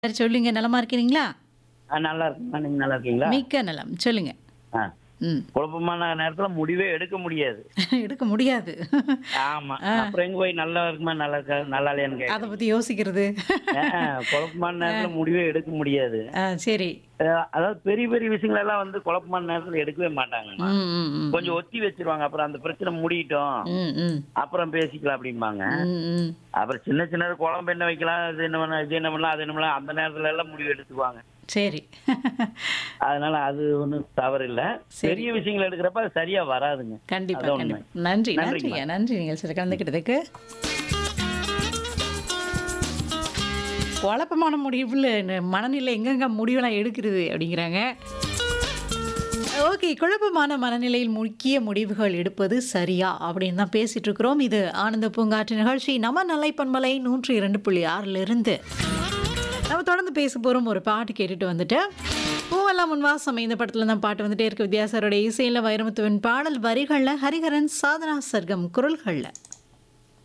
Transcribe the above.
சரி சொல்லுங்க நலமா இருக்கிறீங்களா ஆ நல்லா இருக்குமா நீங்க நல்லா இருக்கீங்களா மிக்க நலம் சொல்லுங்க ஆ ம் குழப்பமான நேரத்துல முடிவே எடுக்க முடியாது எடுக்க முடியாது ஆமா அப்புறம் எங்க போய் நல்லா இருக்குமா நல்லா இருக்கா நல்லா இல்லையான்னு அதை கேட்க பத்தி யோசிக்கிறது குழப்பமான நேரத்துல முடிவே எடுக்க முடியாது ஆ, சரி அஹ் அதாவது பெரிய பெரிய விஷயங்கள் எல்லாம் வந்து குழப்பமான நேரத்துல எடுக்கவே மாட்டாங்க ம் ம் ம் கொஞ்சம் ஒத்தி வச்சிருவாங்க அப்புறம் அந்த பிரச்சனை முடியட்டும் ம் ம் அப்புறம் பேசிக்கலாம் அப்படிம்பாங்க ம், ம் அப்புறம் சின்ன சின்ன குழம்பு என்ன வைக்கலாம் இது என்ன பண்ணலாம் இது என்ன பண்ணலாம் அது என்ன பண்ணலாம் அந்த நேரத்துல எல்லாம் முடிவு எடுத்துக்குவாங்க சரி அதனால அது ஒன்றும் தவறு இல்ல பெரிய விஷயங்கள் எடுக்கிறப்ப அது சரியா வராதுங்க கண்டிப்பா அதான் உண்மை. கண்டிப்பா நன்றி நன்றிங்கம்மா. நன்றிங்க நன்றி நீங்கள் சில கலந்துக்கிட்டதுக்கு குழப்பமான முடிவில் மனநிலை எங்கெங்க முடிவெல்லாம் எடுக்கிறது அப்படிங்கிறாங்க ஓகே குழப்பமான மனநிலையில் முக்கிய முடிவுகள் எடுப்பது சரியா அப்படின்னு தான் பேசிட்டு இருக்கிறோம் இது ஆனந்த பூங்காற்று நிகழ்ச்சி நம்ம நல்லை பண்பலை நூற்றி இரண்டு புள்ளி ஆறுல இருந்து நம்ம தொடர்ந்து பேச போகிறோம் ஒரு பாட்டு கேட்டுட்டு வந்துட்டு பூவெல்லாம் முன்வாசம் இந்த படத்தில் தான் பாட்டு வந்துட்டே இருக்கு வித்யாசாரோட இசையில் வைரமுத்துவின் பாடல் வரிகளில் ஹரிஹரன் சாதனா சர்க்கம் குரல்களில்